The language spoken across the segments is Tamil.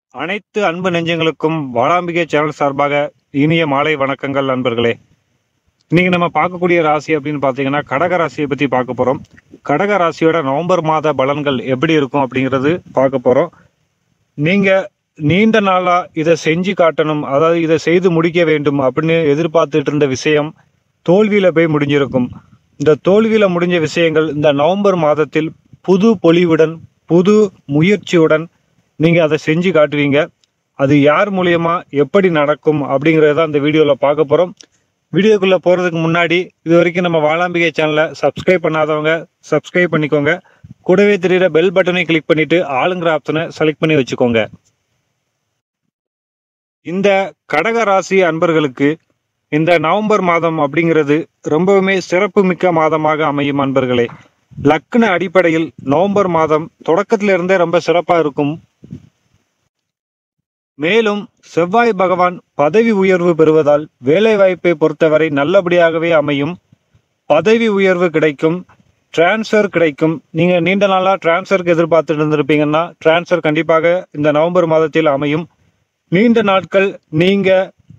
அனைத்து அன்பு நெஞ்சங்களுக்கும் வாளாம்பிகை சேனல் சார்பாக இனிய மாலை வணக்கங்கள் நண்பர்களே இன்னைக்கு நம்ம பார்க்கக்கூடிய ராசி அப்படின்னு பார்த்தீங்கன்னா கடக ராசியை பற்றி பார்க்க போகிறோம் கடக ராசியோட நவம்பர் மாத பலன்கள் எப்படி இருக்கும் அப்படிங்கிறது பார்க்க போகிறோம் நீங்கள் நீண்ட நாளாக இதை செஞ்சு காட்டணும் அதாவது இதை செய்து முடிக்க வேண்டும் அப்படின்னு எதிர்பார்த்துட்டு இருந்த விஷயம் தோல்வியில் போய் முடிஞ்சிருக்கும் இந்த தோல்வியில் முடிஞ்ச விஷயங்கள் இந்த நவம்பர் மாதத்தில் புது பொலிவுடன் புது முயற்சியுடன் நீங்கள் அதை செஞ்சு காட்டுவீங்க அது யார் மூலியமா எப்படி நடக்கும் அப்படிங்கிறத அந்த வீடியோவில் பார்க்க போகிறோம் வீடியோக்குள்ளே போகிறதுக்கு முன்னாடி இது வரைக்கும் நம்ம வாளாம்பிகை சேனலை சப்ஸ்கிரைப் பண்ணாதவங்க சப்ஸ்கிரைப் பண்ணிக்கோங்க கூடவே தெரியுற பெல் பட்டனை கிளிக் பண்ணிட்டு ஆளுங்கிற ஆப்ஷனை செலக்ட் பண்ணி வச்சுக்கோங்க இந்த கடக ராசி அன்பர்களுக்கு இந்த நவம்பர் மாதம் அப்படிங்கிறது ரொம்பவுமே சிறப்புமிக்க மாதமாக அமையும் அன்பர்களே லக்ன அடிப்படையில் நவம்பர் மாதம் தொடக்கத்திலிருந்தே இருந்தே ரொம்ப சிறப்பா இருக்கும் மேலும் செவ்வாய் பகவான் பதவி உயர்வு பெறுவதால் வேலை வாய்ப்பை பொறுத்தவரை நல்லபடியாகவே அமையும் பதவி உயர்வு கிடைக்கும் டிரான்ஸ்ஃபர் கிடைக்கும் நீங்க நீண்ட நாளா டிரான்ஸ்ஃபருக்கு எதிர்பார்த்துட்டு இருந்திருப்பீங்கன்னா டிரான்ஸ்ஃபர் கண்டிப்பாக இந்த நவம்பர் மாதத்தில் அமையும் நீண்ட நாட்கள் நீங்க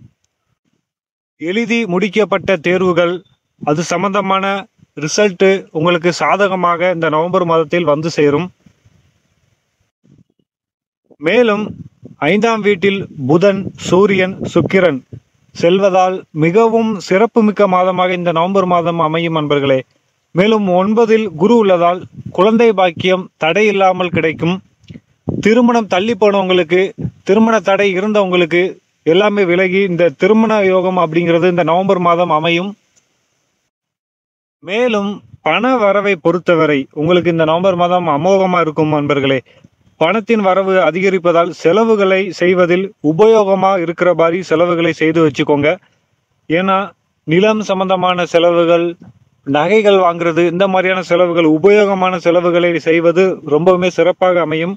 எழுதி முடிக்கப்பட்ட தேர்வுகள் அது சம்பந்தமான ரிசல்ட்டு உங்களுக்கு சாதகமாக இந்த நவம்பர் மாதத்தில் வந்து சேரும் மேலும் ஐந்தாம் வீட்டில் புதன் சூரியன் சுக்கிரன் செல்வதால் மிகவும் சிறப்புமிக்க மாதமாக இந்த நவம்பர் மாதம் அமையும் அன்பர்களே மேலும் ஒன்பதில் குரு உள்ளதால் குழந்தை பாக்கியம் தடை இல்லாமல் கிடைக்கும் திருமணம் தள்ளி போனவங்களுக்கு திருமண தடை இருந்தவங்களுக்கு எல்லாமே விலகி இந்த திருமண யோகம் அப்படிங்கிறது இந்த நவம்பர் மாதம் அமையும் மேலும் பண வரவை பொறுத்தவரை உங்களுக்கு இந்த நவம்பர் மாதம் அமோகமா இருக்கும் நண்பர்களே பணத்தின் வரவு அதிகரிப்பதால் செலவுகளை செய்வதில் உபயோகமா இருக்கிற மாதிரி செலவுகளை செய்து வச்சுக்கோங்க ஏன்னா நிலம் சம்பந்தமான செலவுகள் நகைகள் வாங்குறது இந்த மாதிரியான செலவுகள் உபயோகமான செலவுகளை செய்வது ரொம்பவுமே சிறப்பாக அமையும்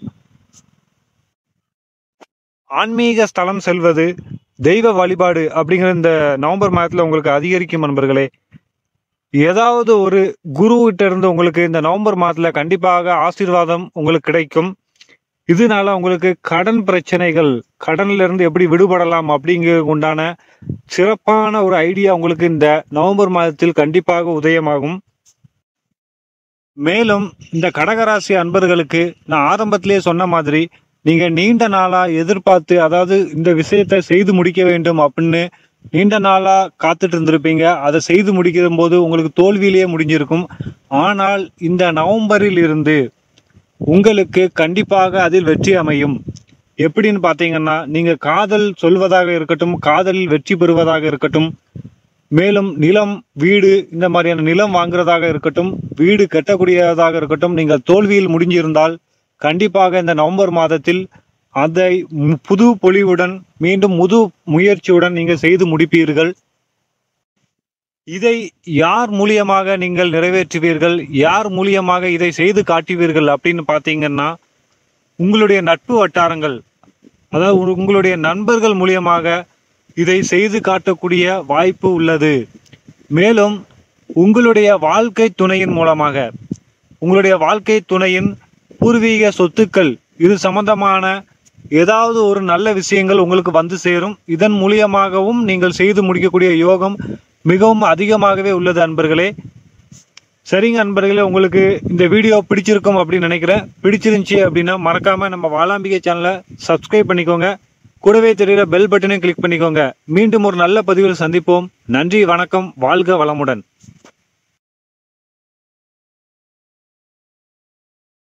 ஆன்மீக ஸ்தலம் செல்வது தெய்வ வழிபாடு அப்படிங்கிற இந்த நவம்பர் மாதத்தில் உங்களுக்கு அதிகரிக்கும் நண்பர்களே ஏதாவது ஒரு குருவிட்ட இருந்து உங்களுக்கு இந்த நவம்பர் மாதத்தில் கண்டிப்பாக ஆசீர்வாதம் உங்களுக்கு கிடைக்கும் இதனால உங்களுக்கு கடன் பிரச்சனைகள் கடன்ல இருந்து எப்படி விடுபடலாம் அப்படிங்கிற உண்டான சிறப்பான ஒரு ஐடியா உங்களுக்கு இந்த நவம்பர் மாதத்தில் கண்டிப்பாக உதயமாகும் மேலும் இந்த கடகராசி அன்பர்களுக்கு நான் ஆரம்பத்திலேயே சொன்ன மாதிரி நீங்க நீண்ட நாளா எதிர்பார்த்து அதாவது இந்த விஷயத்தை செய்து முடிக்க வேண்டும் அப்படின்னு நீண்ட நாளா காத்துட்டு இருந்திருப்பீங்க அதை செய்து முடிக்கிற போது உங்களுக்கு தோல்வியிலேயே முடிஞ்சிருக்கும் ஆனால் இந்த நவம்பரில் இருந்து உங்களுக்கு கண்டிப்பாக அதில் வெற்றி அமையும் எப்படின்னு பார்த்தீங்கன்னா நீங்க காதல் சொல்வதாக இருக்கட்டும் காதலில் வெற்றி பெறுவதாக இருக்கட்டும் மேலும் நிலம் வீடு இந்த மாதிரியான நிலம் வாங்குறதாக இருக்கட்டும் வீடு கட்டக்கூடியதாக இருக்கட்டும் நீங்கள் தோல்வியில் முடிஞ்சிருந்தால் கண்டிப்பாக இந்த நவம்பர் மாதத்தில் அதை மு- புது பொலிவுடன் மீண்டும் முது முயற்சியுடன் நீங்கள் செய்து முடிப்பீர்கள் இதை யார் மூலியமாக நீங்கள் நிறைவேற்றுவீர்கள் யார் மூலியமாக இதை செய்து காட்டுவீர்கள் அப்படின்னு பார்த்தீங்கன்னா உங்களுடைய நட்பு வட்டாரங்கள் அதாவது ஒரு- உங்களுடைய நண்பர்கள் மூலியமாக இதை செய்து காட்டக்கூடிய வாய்ப்பு உள்ளது மேலும் உங்களுடைய வாழ்க்கை துணையின் மூலமாக உங்களுடைய வாழ்க்கை துணையின் பூர்வீக சொத்துக்கள் இது சம்பந்தமான ஏதாவது ஒரு நல்ல விஷயங்கள் உங்களுக்கு வந்து சேரும் இதன் மூலியமாகவும் நீங்கள் செய்து முடிக்கக்கூடிய யோகம் மிகவும் அதிகமாகவே உள்ளது அன்பர்களே சரிங்க அன்பர்களே உங்களுக்கு இந்த வீடியோ பிடிச்சிருக்கும் அப்படின்னு நினைக்கிறேன் பிடிச்சிருந்துச்சி அப்படின்னா மறக்காம நம்ம வாளாம்பிகை சேனலை சப்ஸ்கிரைப் பண்ணிக்கோங்க கூடவே தெரியுற பெல் பட்டனையும் கிளிக் பண்ணிக்கோங்க மீண்டும் ஒரு நல்ல பதிவில் சந்திப்போம் நன்றி வணக்கம் வாழ்க வளமுடன்